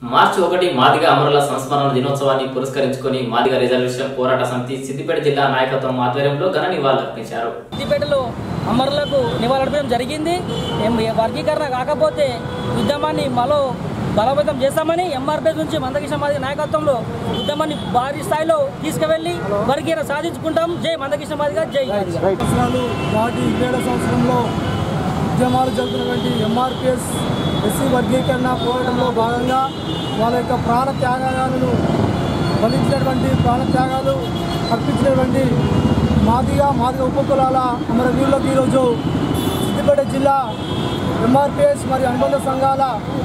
మార్చి ఒకటి మాదిగ అమరుల సంస్మరణ దినోత్సవాన్ని పురస్కరించుకొని మాదిగ రిజర్వేషన్ పోరాట సమితి సిద్దిపేట జిల్లా నాయకత్వం ఆధ్వర్యంలో ఘన నివాళులర్పించారు సిద్దిపేటలో అమరులకు నివాళులర్పడం జరిగింది ఎం- వర్గీకరణ కాకపోతే ఉద్యమాన్ని మరో బలోపేతం చేస్తామని ఎంఆర్పీఎస్ నుంచి మందకృష్ణ మాదిగ నాయకత్వంలో ఉద్యమాన్ని భారీ స్థాయిలో తీసుకువెళ్లి వర్గీకరణ సాధించుకుంటాం జై మందకృష్ణ మాదిగ జై మాదిగ సంవత్సరాలు దాటి ఇరవై ఏడో సంవత్సరంలో ఉద్యమాలు జరుగుతున్నటువంటి ఎంఆర్పిఎస్ ఎస్సీ వర్గీకరణ పోరాటంలో భాగంగా వాళ్ళ యొక్క ప్రాణ త్యాగాలను ఫలించినటువంటి ప్రాణ త్యాగాలు అర్పించినటువంటి మాదిగా మాదిగ ఉపకులాల అమరవీరులకు ఈరోజు సిద్దిపేట జిల్లా ఎంఆర్పిఎస్ మరియు అనుబంధ సంఘాల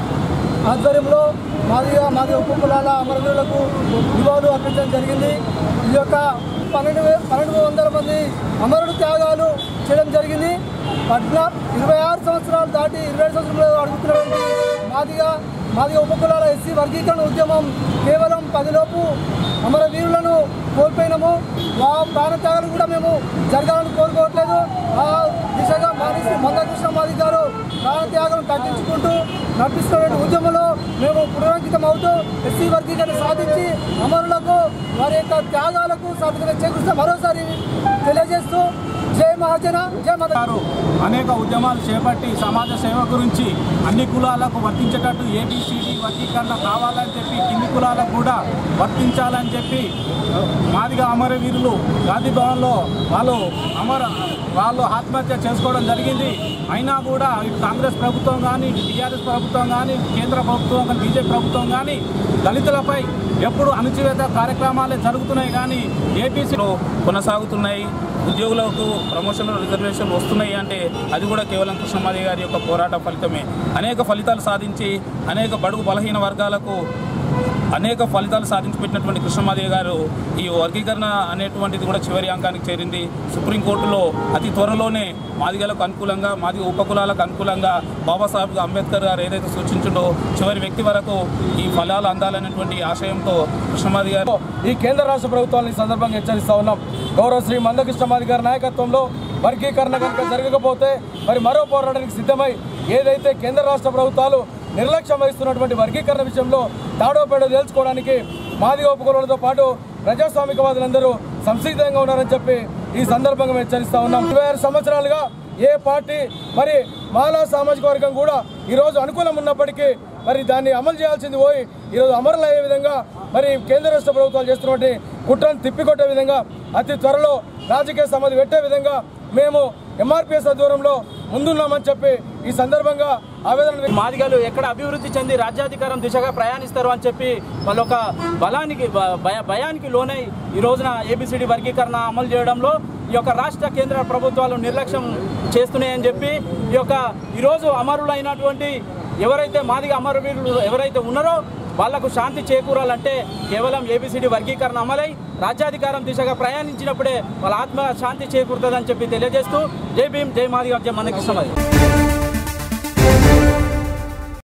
ఆధ్వర్యంలో మాదిగా మాదిగ ఉపకులాల అమరవీరులకు నివాళులు అర్పించడం జరిగింది ఈ యొక్క పన్నెండు వే పన్నెండు వందల మంది అమరుడు త్యాగాలు చేయడం జరిగింది పద్నా ఇరవై ఆరు సంవత్సరాలు దాటి ఇరవై ఏడు సంవత్సరాలు అడుగుతున్నటువంటి మాదిగా మాదిగ ఉపకులాల ఎస్సీ వర్గీకరణ ఉద్యమం కేవలం పదిలోపు అమరవీరులను కోల్పోయినాము ఆ ప్రాణ త్యాగాలు కూడా మేము జరగాలని కోరుకోవట్లేదు ఆ దిశగా మానేసి మందకృష్ణ మాది గారు ప్రాణ త్యాగం తగ్గించుకుంటూ నడిపిస్తున్న ఉద్యమంలో మేము పునరంకితం అవుతూ ఎస్సీ వర్గీకరణ సాధించి అమరులకు వారి యొక్క త్యాగాలకు సాధన చేకూరుస్తూ మరోసారి తెలియజేస్తూ జై మహాజన జై మద గారు అనేక ఉద్యమాలు చేపట్టి సమాజ సేవ గురించి అన్ని కులాలకు వర్తించేటట్టు ఏబిసిడి వర్గీకరణ కావాలని చెప్పి కింది కులాలకు కూడా వర్తించాలని చెప్పి మాదిగా అమరవీరులు గాంధీ భవన్లో వాళ్ళు అమర వాళ్ళు ఆత్మహత్య చేసుకోవడం జరిగింది అయినా కూడా ఇటు కాంగ్రెస్ ప్రభుత్వం కానీ టీఆర్ఎస్ ప్రభుత్వం కానీ కేంద్ర ప్రభుత్వం కానీ బీజేపీ ప్రభుత్వం కానీ దళితులపై ఎప్పుడు అణచివేత కార్యక్రమాలే జరుగుతున్నాయి కానీ ఏపీసీలో కొనసాగుతున్నాయి ఉద్యోగులకు ప్రమోషన్లు రిజర్వేషన్లు వస్తున్నాయి అంటే అది కూడా కేవలం కృష్ణమాది గారి యొక్క పోరాట ఫలితమే అనేక ఫలితాలు సాధించి అనేక బడుగు బలహీన వర్గాలకు అనేక ఫలితాలు సాధించి పెట్టినటువంటి కృష్ణమాదేవి గారు ఈ వర్గీకరణ అనేటువంటిది కూడా చివరి అంకానికి చేరింది సుప్రీంకోర్టులో అతి త్వరలోనే మాదిగలకు అనుకూలంగా మాదిగ ఉపకులాలకు అనుకూలంగా బాబాసాహెబ్ అంబేద్కర్ గారు ఏదైతే సూచించిండో చివరి వ్యక్తి వరకు ఈ ఫలాలు అందాలనేటువంటి ఆశయంతో కృష్ణమాది గారు ఈ కేంద్ర రాష్ట్ర ప్రభుత్వాన్ని ఈ సందర్భంగా హెచ్చరిస్తా ఉన్నాం గౌరవ శ్రీ మందకృష్ణ మాది గారి నాయకత్వంలో వర్గీకరణ కనుక జరగకపోతే మరి మరో పోరాటానికి సిద్ధమై ఏదైతే కేంద్ర రాష్ట్ర ప్రభుత్వాలు నిర్లక్ష్యం వహిస్తున్నటువంటి వర్గీకరణ విషయంలో తాడో పేడో తేల్చుకోవడానికి మాదిగ ఉపకులాలతో పాటు ప్రజాస్వామికవాదులందరూ సంసిద్ధంగా ఉన్నారని చెప్పి ఈ సందర్భంగా మేము హెచ్చరిస్తా ఉన్నాం ఇరవై ఆరు సంవత్సరాలుగా ఏ పార్టీ మరి మాలా సామాజిక వర్గం కూడా ఈరోజు అనుకూలం ఉన్నప్పటికీ మరి దాన్ని అమలు చేయాల్సింది పోయి ఈరోజు అమరులు అయ్యే విధంగా మరి కేంద్ర రాష్ట్ర ప్రభుత్వాలు చేస్తున్నటువంటి కుట్రను తిప్పికొట్టే విధంగా అతి త్వరలో రాజకీయ సమాధి పెట్టే విధంగా మేము ఎంఆర్పిఎస్ ఆధ్వర్యంలో ముందున్నామని చెప్పి ఈ సందర్భంగా ఆవేదన మాదిగలు ఎక్కడ అభివృద్ధి చెంది రాజ్యాధికారం దిశగా ప్రయాణిస్తారు అని చెప్పి వాళ్ళ ఒక బలానికి బ- భయ భయానికి లోనై ఈ రోజున ఏబిసిడి వర్గీకరణ అమలు చేయడంలో ఈ యొక్క రాష్ట్ర కేంద్ర ప్రభుత్వాలు నిర్లక్ష్యం చేస్తున్నాయని చెప్పి ఈ యొక్క ఈరోజు అమరులైనటువంటి ఎవరైతే మాదిగ అమరవీరులు ఎవరైతే ఉన్నారో వాళ్లకు శాంతి చేకూరాలంటే కేవలం ఏబిసిడి వర్గీకరణ అమలై రాజ్యాధికారం దిశగా ప్రయాణించినప్పుడే వాళ్ళ ఆత్మ శాంతి చేకూరుతుందని చెప్పి తెలియజేస్తూ జై భీమ్ జై మాదిగ జై మనకి